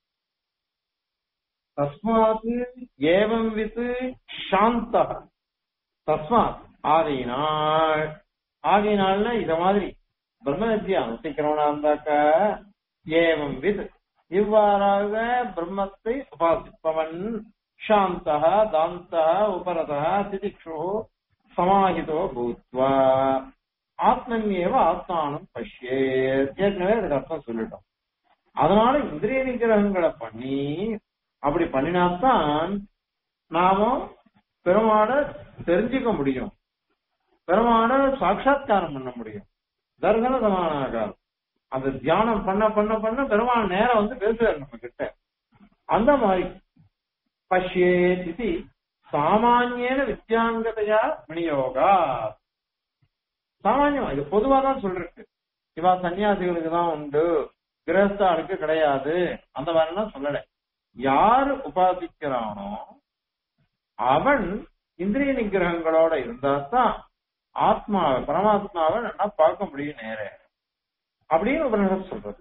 தஸ்மாத் ஏவம் வித் சாந்த தஸ்மாத் ஆதியினாள் ஆதியினால்னா இத மாதிரி பிரம்மவித்யா அனுஷ்டிக்கிறவனா இருந்தாக்க ஏவம் வித் இவ்வாறாக பிரம்மத்தை உபாசிப்பவன் சாந்தா தாந்தா உபரதா திதிக்ஷோ சமாஹிதோ பூத்வா ஆத்மன்யேவ ஆத்மானம் பஷ்யே ஏற்கனவே அதுக்கு அர்த்தம் சொல்லிட்டோம் அதனால இந்திரிய நிகிரகங்களை பண்ணி அப்படி பண்ணினாத்தான் நாம பெருமாட தெரிஞ்சுக்க முடியும் பெருமாட சாட்சா்காரம் பண்ண முடியும் தர்சன சமானாகாரம் அந்த தியானம் பண்ண பண்ண பண்ண பெருமாள் நேரம் வந்து பேசுறாரு நம்ம கிட்ட அந்த மாதிரி பஷ்யே இது சாமானியன வித்யாங்கதையா விநியோகா சாமானியம் இது பொதுவா தான் சொல்றது இவா சன்னியாசிகளுக்கு தான் உண்டு கிரகஸ்தாளுக்கு கிடையாது அந்த மாதிரிலாம் சொல்லல யாரு உபாசிக்கிறானோ அவன் இந்திரிய நிகிரகங்களோட இருந்தா தான் ஆத்மாவை பரமாத்மாவை நல்லா பார்க்க முடியும் நேர அப்படின்னு உபனிஷத் சொல்றது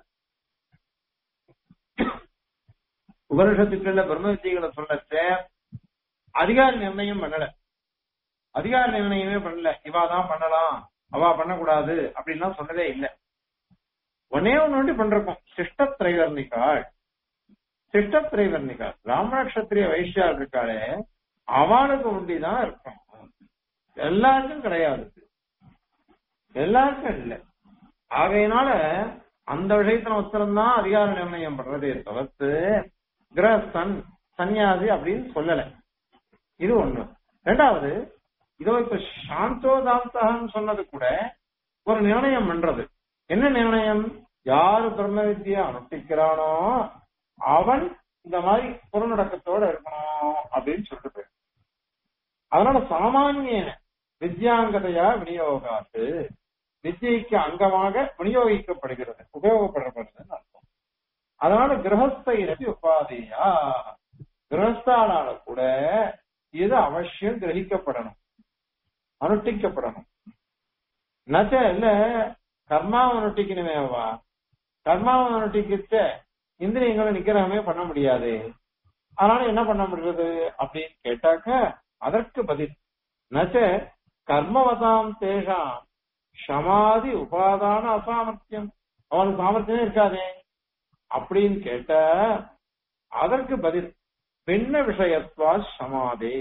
உபனிஷத்துக்குள்ள பிரம்ம வித்தியங்களை சொல்லச்ச அதிகார நிர்ணயம் பண்ணல அதிகார நிர்ணயமே பண்ணல இவா தான் பண்ணலாம் அவா பண்ணக்கூடாது அப்படின்லாம் சொன்னதே இல்லை ஒன்னே ஒண்ணு ஒண்டி பண்றோம் சிஷ்ட திரைவர்ணிகாள் சிஷ்ட திரைவர்ணிகாள் பிராமண கஷத்திரிய வைஷ்யாள் இருக்காளே அவளுக்கு உண்டிதான் இருக்கும் எல்லாருக்கும் கிடையாது எல்லாருக்கும் இல்லை ஆகையினால அந்த விஷயத்துல மாத்திரம் தான் அதிகார நிர்ணயம் பண்றதே தவிர்த்து கிரகஸ்தன் சன்னியாசி அப்படின்னு சொல்லல இது ஒண்ணு ரெண்டாவது இதோ இப்ப சாந்தோதாந்தகன்னு சொன்னது கூட ஒரு நிர்ணயம் பண்றது என்ன நிர்ணயம் யாரு பிரம்ம வித்தியை அனுஷ்டிக்கிறானோ அவன் இந்த மாதிரி புறநடக்கத்தோட இருக்கணும் அப்படின்னு சொல்லிட்டு போயிரு அதனால சாமானிய வித்யாங்கதையா விநியோகாத்து வித்யைக்கு அங்கமாக விநியோகிக்கப்படுகிறது உபயோகப்படுறதுன்னு அர்த்தம் அதனால கிரகஸ்த இனத்தி உபாதையா கிரகஸ்தானால கூட இது அவசியம் கிரகிக்கப்படணும் அனுஷ்டிக்கப்படணும் நச்ச இல்ல கர்மாவை அனுஷ்டிக்கணுமேவா கர்மாவை அனுஷ்டிக்கிச்ச இந்திரியங்களை நிக்கிறமே பண்ண முடியாது அதனால என்ன பண்ண முடியாது அப்படின்னு கேட்டாக்க அதற்கு பதில் நச்ச கர்மவதாம் தேஷாம் சமாதி உபாதான அசாமர்த்தியம் அவனுக்கு சாமர்த்தியமே இருக்காதே அப்படின்னு கேட்ட அதற்கு பதில் பின்ன விஷயத்வா சமாதே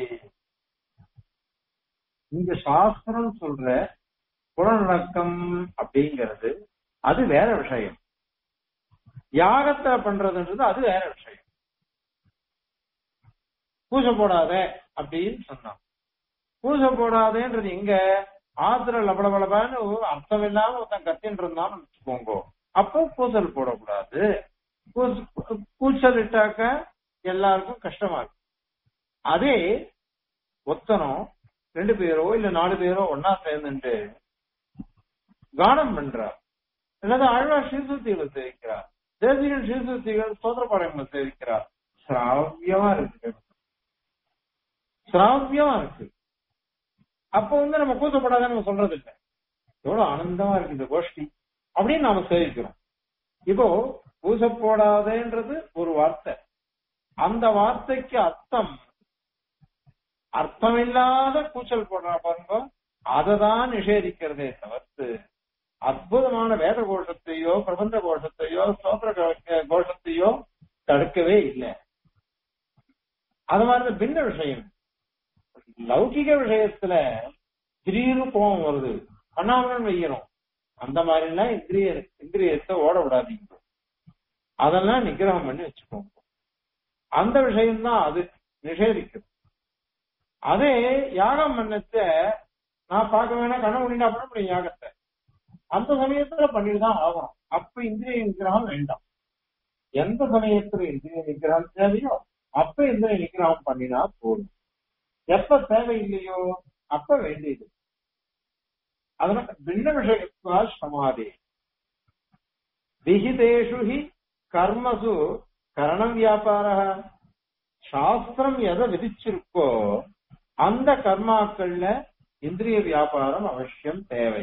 இந்த சாஸ்திரம் சொல்ற புலநடக்கம் அப்படிங்கிறது அது வேற விஷயம் யாகத்தை பண்றதுன்றது அது வேற விஷயம் பூஜை போடாத அப்படின்னு சொன்னான் பூஜை போடாதேன்றது எங்க ஆத்திர லபலபலபான்னு அர்த்தம் இல்லாம ஒருத்தன் கத்தின்னு இருந்தான்னு வச்சுக்கோங்க அப்போ பூசல் போடக்கூடாது பூச- கூச்சல் இட்டாக்க எல்லாருக்கும் கஷ்டமா இருக்கும் அதே ஒத்தனம் ரெண்டு பேரோ இல்ல நாலு பேரோ ஒன்னா சேர்ந்துட்டு கானம் பண்றார் அல்லது ஆழ்வார் ஸ்ரீசுத்திகளை சேவிக்கிறார் தேசிகன் ஸ்ரீசுத்திகள் சோதரபாளையங்களை சேவிக்கிறார் சிராவியமா இருக்கு சிராவியமா இருக்கு அப்போ வந்து நம்ம கூச்சப்படாத நம்ம சொல்றது இல்லை எவ்வளவு ஆனந்தமா இருக்கு இந்த கோஷ்டி அப்படின்னு நாம சேவிக்கிறோம் இப்போ பூசை போடாதேன்றது ஒரு வார்த்தை அந்த வார்த்தைக்கு அர்த்தம் அர்த்தமில்லாத கூச்சல் போடுறா பாருங்க அததான் நிஷேதிக்கிறதே தவிர்த்து அற்புதமான வேத கோஷத்தையோ பிரபந்த கோஷத்தையோ ஸ்தோத்திர கோ- கோஷத்தையோ தடுக்கவே இல்லை அது மாதிரி பின்ன விஷயம் லௌகிக விஷயத்துல திடீர்னு கோபம் வருது பண்ணாமலும் வைக்கிறோம் அந்த மாதிரிலாம் இந்திரிய இந்திரியத்தை ஓட விடாதீங்க அதெல்லாம் நிகிரகம் பண்ணி வச்சுக்கோங்க அந்த விஷயம்தான் அது நிஷேதிக்குது அதே யாகம் பண்ணச்ச நான் பார்க்க வேணா கண்ண முடியா பண்ண முடியும் யாகத்தை அந்த சமயத்துல பண்ணிட்டு தான் ஆகணும் அப்ப இந்திரிய நிகிரகம் வேண்டாம் எந்த சமயத்துல இந்திரிய நிகிரகம் தேவையோ அப்ப இந்திரிய நிகிரகம் பண்ணினா போதும் எப்ப தேவையில்லையோ அப்ப வேண்டியது அதனால பின்ன விஷயத்வா சமாதி விகிதேஷு ஹி கர்மசு கரணம் வியாபார சாஸ்திரம் எதை விதிச்சிருக்கோ அந்த கர்மாக்கள்ல இந்திரிய வியாபாரம் அவசியம் தேவை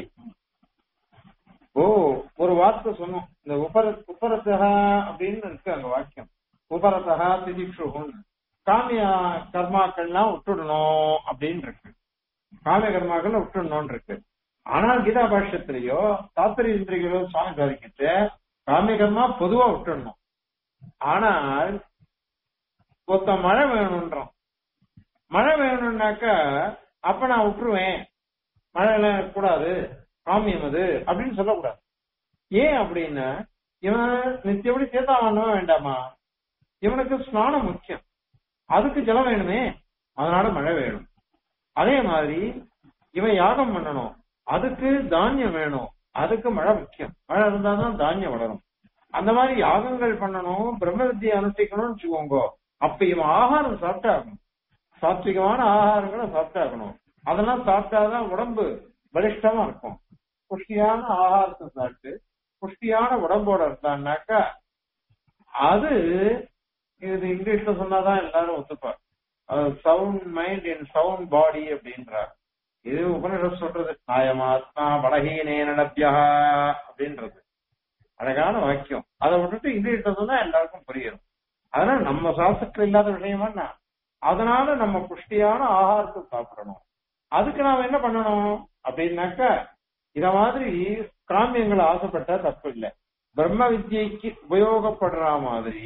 ஓ ஒரு வார்த்தை சொன்னோம் இந்த உபர உபரத்தகா அப்படின்னு இருக்கு அங்க வாக்கியம் உபரத்தகா திதிக்ஷுன்னு காமிய கர்மாக்கள்லாம் விட்டுடணும் அப்படின்னு இருக்கு காமிய கர்மாக்கள் விட்டுடணும்னு இருக்கு ஆனால் கீதா பாஷ்யத்திலேயோ தாத்திரிய இந்திரிகளோ சுவாமி சாதிக்கிட்டு காமிய கர்மா பொதுவா விட்டுடணும் ஆனால் ஒருத்த மழை வேணும்ன்றான் மழை வேணும்னாக்கா அப்ப நான் விட்டுருவேன் மழை எல்லாம் கூடாது காமியம் அது அப்படின்னு சொல்லக்கூடாது ஏன் அப்படின்னா இவன் நித்தியபடி தீர்த்தாவண்ணவே வேண்டாமா இவனுக்கு ஸ்நானம் முக்கியம் அதுக்கு ஜலம் வேணுமே அதனால மழை வேணும் அதே மாதிரி இவன் யாகம் பண்ணணும் அதுக்கு தானியம் வேணும் அதுக்கு மழை முக்கியம் மழை இருந்தாதான் தானியம் வளரும் அந்த மாதிரி யாகங்கள் பண்ணணும் பிரம்ம வித்தியை அனுஷ்டிக்கணும்னு வச்சுக்கோங்க அப்ப இவன் ஆகாரம் சாப்பிட்டாகணும் சாத்விகமான ஆகாரங்களை சாப்பிட்டாகணும் அதெல்லாம் சாப்பிட்டாதான் உடம்பு பலிஷ்டமா இருக்கும் புஷ்டியான ஆகாரத்தை சாப்பிட்டு புஷ்டியான உடம்போட இருந்தான்னாக்கா அது இது இங்கிலீஷ்ல சொன்னாதான் எல்லாரும் ஒத்துப்பாங்க sound mind in sound body அப்படின்றார் இது உபனிஷத் சொல்றது நாயமாத்மா பலகீனே நடப்பியா அப்படின்றது அழகான வாக்கியம் அதை விட்டுட்டு இங்கிலீஷ்ல சொன்னா எல்லாருக்கும் புரியும் அதனால நம்ம சாஸ்திரத்துல இல்லாத விஷயம் என்ன அதனால நம்ம புஷ்டியான ஆகாரத்தை சாப்பிடணும் அதுக்கு நாம என்ன பண்ணணும் அப்படின்னாக்கா இத மாதிரி காமியங்களை ஆசைப்பட்டா தப்பு இல்லை பிரம்ம வித்யைக்கு உபயோகப்படுற மாதிரி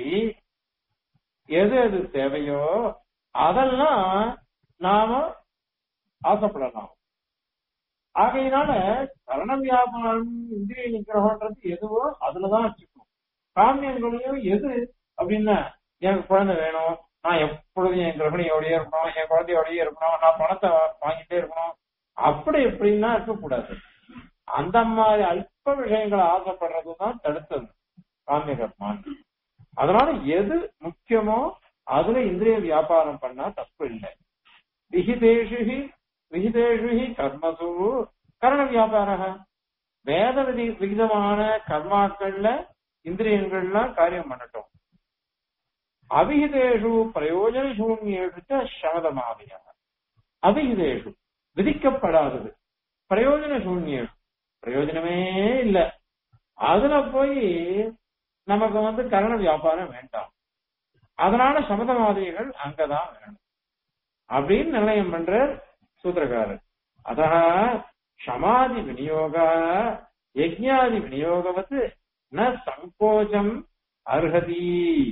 எது எது தேவையோ அதெல்லாம் நாம ஆசைப்படலாம் ஆகையினால கரண வியாபாரம் இந்திரிய நிகிரகம்ன்றது எதுவோ அதுலதான் வச்சுக்கணும் காமியங்களையும் எது அப்படின்னா எனக்கு குழந்தை வேணும் நான் எப்பொழுதும் என் கிரகணியோடய இருக்கணும் என் குழந்தையோடய இருக்கணும் நான் பணத்தை வாங்கிட்டே இருக்கணும் அப்படி எப்படின்னா இருக்கக்கூடாது அந்த மாதிரி அல்ப விஷயங்களை ஆசைப்படுறதுதான் தடுத்தது காமிய கர்மான் அதனால எது முக்கியம் முக்கியமோ அதுல இந்திரிய வியாபாரம் பண்ணா தப்பு இல்லை விகிதேஷு ஹி விகிதேஷு ஹி கர்மசு கரண வியாபார வேத விதி விகிதமான கர்மாக்கள்ல இந்திரியங்கள்லாம் காரியம் பண்ணட்டும் அவிகிதேஷு பிரயோஜன சூன்யேஷு சமதமாவிய அவிகிதேஷு விதிக்கப்படாதது பிரயோஜன சூன்யேஷு பிரயோஜனமே இல்ல அதுல போய் நமக்கு வந்து கரண வியாபாரம் வேண்டாம் அதனால சமதவாதிகள் அங்கதான் வேணும் அப்படின்னு நிர்ணயம் பண்ற சூத்திரக்காரர் அத சமாதி விநியோக யஜ்ஞாதி விநியோகவத்து ந சங்கோச்சம் அர்ஹதி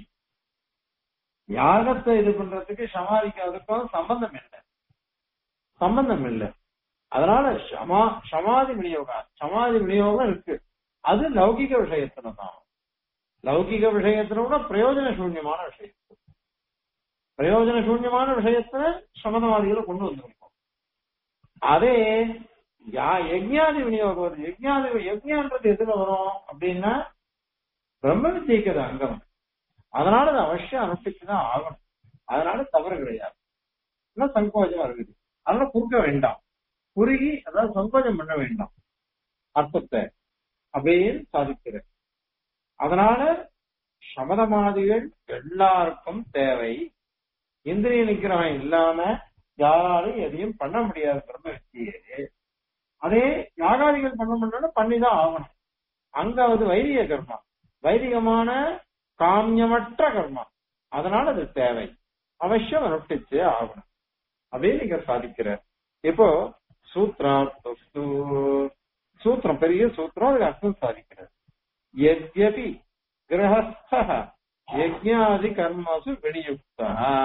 யாகத்தை இது பண்றதுக்கு சமாதிக்கு அதுக்கும் சம்பந்தம் இல்லை சம்பந்தம் இல்லை அதனால சமா சமாதி விநியோகம் சமாதி விநியோகம் இருக்கு அது லௌகிக விஷயத்துல தான் லௌகிக விஷயத்துல கூட பிரயோஜன சூன்யமான விஷயம் பிரயோஜன சூன்யமான விஷயத்துல சமதவாதிகளை கொண்டு வந்திருக்கோம் அதே யா யஜ்ஞாதி விநியோகம் வருது யஜ்ஞாதி யஜ்ஞான்றது எதுல வரும் அப்படின்னா பிரம்ம வித்தியைக்கு அங்கம் அதனால அது அவசியம் அனுஷ்டிச்சுதான் ஆகணும் அதனால தவறு கிடையாது இன்னும் சங்கோஜமா இருக்குது அதனால குறுக்க வேண்டாம் குறுகி அதாவது சங்கோஜம் பண்ண வேண்டாம் அர்த்தத்தை அப்படின்னு சாதிக்கிறேன் அதனால சமதமாதிகள் எல்லாருக்கும் தேவை இந்திரிய நிகிரகம் இல்லாம யாராலும் எதையும் பண்ண முடியாது பிரம்ம வித்தியே அதே யாகாதிகள் பண்ண முடியும் பண்ணிதான் ஆகணும் அங்க அது வைதிக கர்மா வைதிகமான காமியமற்ற கர்மா அதனால அது தேவை அவசியம் அனுஷ்டிச்சு ஆகணும் அப்படின்னு நீங்க சாதிக்கிறார் இப்போ சூத்ரார்த்தஸ்து சூத்திரம் பெரிய சூத்திரம் அதுக்கு அர்த்தம் சாதிக்கிறார் எத்யபி கிரகஸ்த யஜ்ஞாதி கர்மசு வினியுக்த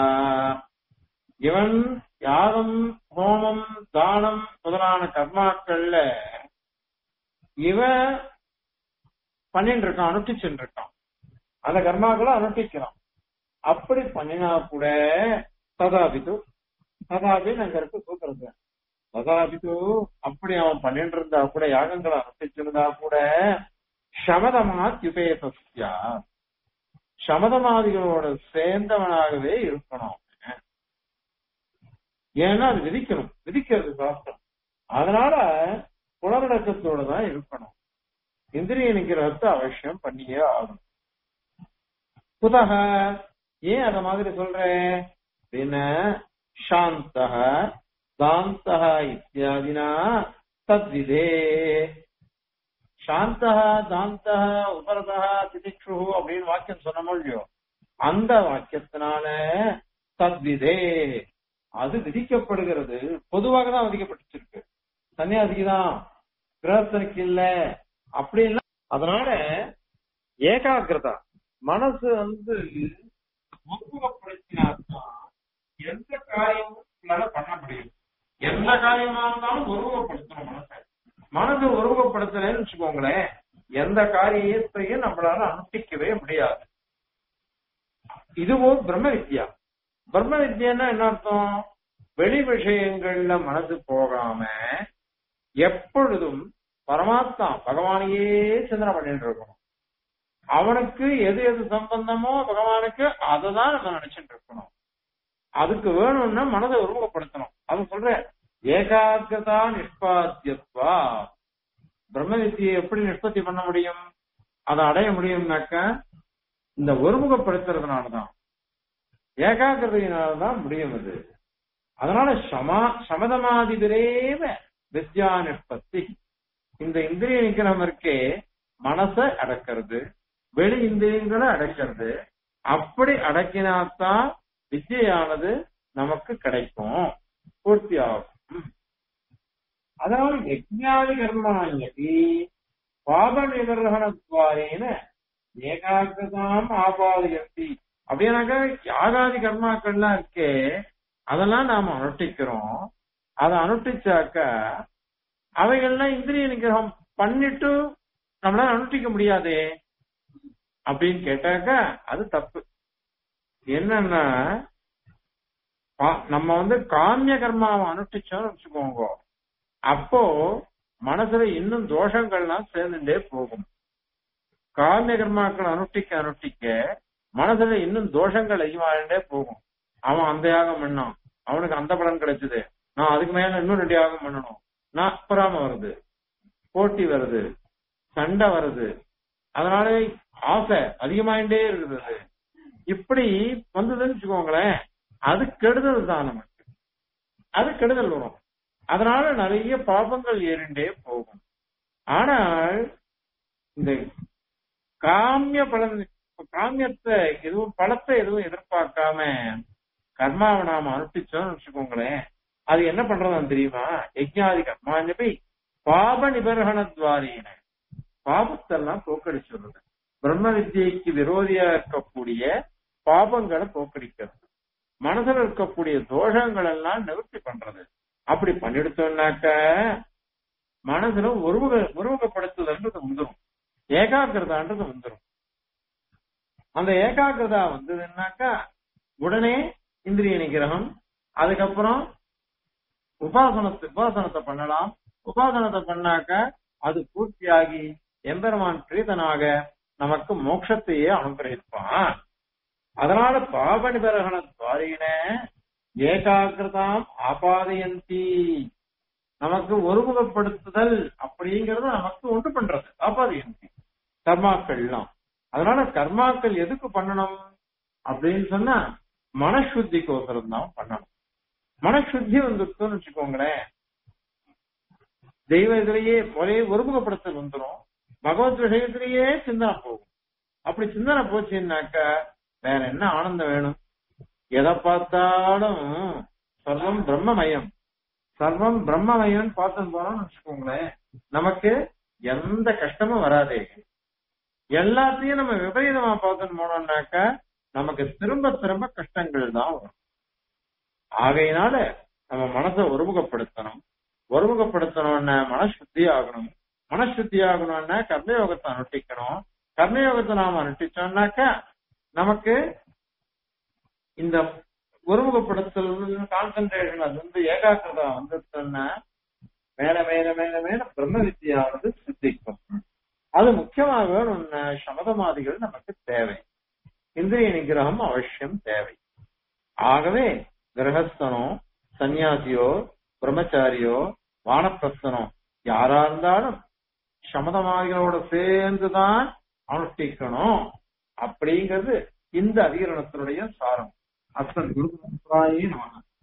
இவன் யாகம் ஹோமம் தானம் முதலான கர்மாக்கள்ல இவன் பண்ணிட்டு இருக்கான் அனுஷ்டிச்சுட்டு இருக்கான் அந்த கர்மாக்களை அனுஷ்டிக்கிறான் அப்படி பண்ணினா கூட ததாபித்து ததாபின்னு அங்க இருக்கு சூத்திரத்துல ததாபித்து அப்படி அவன் பண்ணிட்டு இருந்தா கூட யாகங்களை அனுஷ்டிச்சிருந்தா கூட சமதமா யுபேதஸ்யா சமதமாதிகளோட சேர்ந்தவனாகவே இருக்கணும் ஏன்னா அது விதிக்கணும் விதிக்கிறது சாஸ்திரம் அதனால புலரடக்கத்தோட தான் இருக்கணும் இந்திரிய நிக்கிறத அவசியம் பண்ணியே ஆகணும் புதக ஏன் அத மாதிரி சொல்றேன் பின்ன சாந்த தாந்த இத்தியாதினா தத்விதே சாந்த தாந்த உபரதா திதிக்ஷு அப்படின்னு வாக்கியம் சொன்னமோ இல்லையோ அந்த வாக்கியத்தினால தத்விதே அது விதிக்கப்படுகிறது பொதுவாக தான் விதிக்கப்பட்டிருக்கு சன்னியாசிக்கு தான் கிரகஸ்தனுக்கு இல்ல அப்படின்னா அதனால ஏகாகிரதா மனசு வந்து ஒருமுகப்படுத்தினால்தான் எந்த காரியமும் நம்மளால பண்ண முடியும் எந்த காரியமா இருந்தாலும் ஒருமுகப்படுத்தணும் மனசை மனசு ஒருமுகப்படுத்தலன்னு வச்சுக்கோங்களேன் எந்த காரியத்தையும் நம்மளால அனுஷ்டிக்கவே முடியாது இதுவும் பிரம்ம வித்யா பிரம்ம வித்யான்னா என்ன அர்த்தம் வெளி விஷயங்கள்ல மனசு போகாம எப்பொழுதும் பரமாத்மா பகவானையே சிந்தனை பண்ணிட்டு இருக்கணும் அவனுக்கு எது எது சம்பந்தமோ பகவானுக்கு அதை தான் நம்ம நினைச்சிட்டு இருக்கணும் அதுக்கு வேணும்னா மனதை உருவப்படுத்தணும் அது சொல்ற ஏகாகிரதா நிஷ்பாத்தியத்வா பிரம்ம வித்தியை எப்படி நிஷ்பத்தி பண்ண முடியும் அதை அடைய முடியும்னாக்க இந்த ஒருமுகப்படுத்துறதுனாலதான் ஏகாகிரதையினாலதான் முடியும் அது அதனால சமா சமதமாதிபிரேவ வித்யா நிஷ்பத்தி இந்த இந்திரிய நிகிரகம் இருக்கே மனசை அடக்கிறது வெளி இந்திரியங்களை அடக்கிறது அப்படி அடக்கினாத்தான் வித்யானது நமக்கு கிடைக்கும் பூர்த்தி ஆகும் அதனால யஜ்ஞாதி கர்மாண்யபி பாப நிவர்கணத்வாரேன ஏகாகிரதாம் ஆபாதயந்தி அப்படின்னாக்கா யாகாதி கர்மாக்கள்லாம் இருக்கே அதெல்லாம் நாம அனுஷ்டிக்கிறோம் அதை அனுஷ்டிச்சாக்க அவைகள்லாம் இந்திரிய நிகிரகம் பண்ணிட்டு நம்மளால அனுஷ்டிக்க முடியாதே அப்படின்னு கேட்டாக்கா அது தப்பு என்னன்னா நம்ம வந்து காமிய கர்மாவை அனுஷ்டிச்சோம்னு வச்சுக்கோங்க அப்போ மனசுல இன்னும் தோஷங்கள்லாம் சேர்ந்துட்டே போகும் காமிய கர்மாக்கள் அனுஷ்டிக்க அனுஷ்டிக்க மனசுல இன்னும் தோஷங்கள் அதிகமாகிட்டே போகும் அவன் அந்த யாகம் பண்ணான் அவனுக்கு அந்த பலன் கிடைச்சது நான் அதுக்கு மேல இன்னும் ரெண்டு யாகம் பண்ணணும் நான் பொறாம வருது போட்டி வருது சண்டை வருது அதனால ஆசை அதிகமாயிட்டே இருக்குது இப்படி வந்ததுன்னு வச்சுக்கோங்களேன் அது கெடுதல் தான் நமக்கு அது கெடுதல் வரும் அதனால நிறைய பாபங்கள் ஏறிண்டே போகும் ஆனால் இந்த காமிய பலன் காமியத்தை எதுவும் பலத்தை எதுவும் எதிர்பார்க்காம கர்மாவை நாம அனுஷ்டிச்சோம்னு வச்சுக்கோங்களேன் அது என்ன பண்றதுன்னு தெரியுமா யஜ்ஞாதி கர்மாஞ்சபி பாப நிபர்கணத்வாரியின பாபத்தெல்லாம் போக்கடிச்சுடுறது பிரம்ம வித்யைக்கு விரோதியா இருக்கக்கூடிய பாபங்களை போக்கடிக்கிறது மனசுல இருக்கக்கூடிய தோஷங்கள் எல்லாம் நிவர்த்தி பண்றது அப்படி பண்ணிடுத்தோம்னாக்க மனசுல உருவக உருவகப்படுத்துதல்ன்றது வந்துடும் ஏகாகிரதான்றது வந்துடும் அந்த ஏகாகிரதா வந்ததுன்னாக்கா உடனே இந்திரிய நிகிரகம் அதுக்கப்புறம் உபாசனத்தை உபாசனத்தை பண்ணலாம் உபாசனத்தை பண்ணாக்க அது பூர்த்தியாகி எம்பெருமான் பிரீதனாக நமக்கு மோட்சத்தையே அனுகிரகிப்பான் அதனால பாப நிபரகண துவாரின ஏகாகிரதாம் ஆபாதயந்தி நமக்கு ஒருமுகப்படுத்துதல் அப்படிங்கறது நமக்கு உண்டு பண்றது ஆபாதயந்தி கர்மாக்கள்லாம் அதனால கர்மாக்கள் எதுக்கு பண்ணணும் அப்படின்னு சொன்னா மனசுத்திக்கோசரம் தான் பண்ணணும் மனசுத்தி வந்துருச்சுன்னு வச்சுக்கோங்களேன் தெய்வ இதுலயே ஒரே ஒருமுகப்படுத்தல் வந்துடும் பகவத் விஷயத்திலேயே சிந்தனை போகும் அப்படி சிந்தனை போச்சுன்னாக்க வேற என்ன ஆனந்தம் வேணும் எதை பார்த்தாலும் சர்வம் பிரம்மமயம் சர்வம் பிரம்மமயம் பார்த்து போனோம்னு வச்சுக்கோங்களேன் நமக்கு எந்த கஷ்டமும் வராதே எல்லாத்தையும் நம்ம விபரீதமா பார்த்துன்னு போனோம்னாக்க நமக்கு திரும்ப திரும்ப கஷ்டங்கள் தான் வரும் ஆகையினால நம்ம மனசை ஒருமுகப்படுத்தணும் ஒருமுகப்படுத்தணும்னா மனசுத்தி ஆகணும் மனசுத்தி ஆகணும்னா கர்மயோகத்தை அனுஷ்டிக்கணும் கர்மயோகத்தை நாம அனுஷ்டிச்சோம்னாக்கா நமக்கு இந்த ஒருமுகப்படுத்தல் கான்சென்ட்ரேஷன் அது வந்து ஏகாக்கிரதா வந்துட்டோம்னா மேல மேல மேல மேல பிரம்ம வித்தியானது சித்திக்கும் அது முக்கியமாக வேணும்னா சமதமாதிகள் நமக்கு தேவை இந்திரிய நிகிரகம் அவசியம் தேவை ஆகவே கிரகஸ்தனோ சன்னியாசியோ பிரம்மச்சாரியோ வானப்பிரஸ்தனோ யாரா இருந்தாலும் சமதமாதிகளோட சேர்ந்துதான் அனுஷ்டிக்கணும் அப்படிங்கிறது இந்த அதிகரணத்தினுடைய சாரம் அத்தன் குரு நமக்கு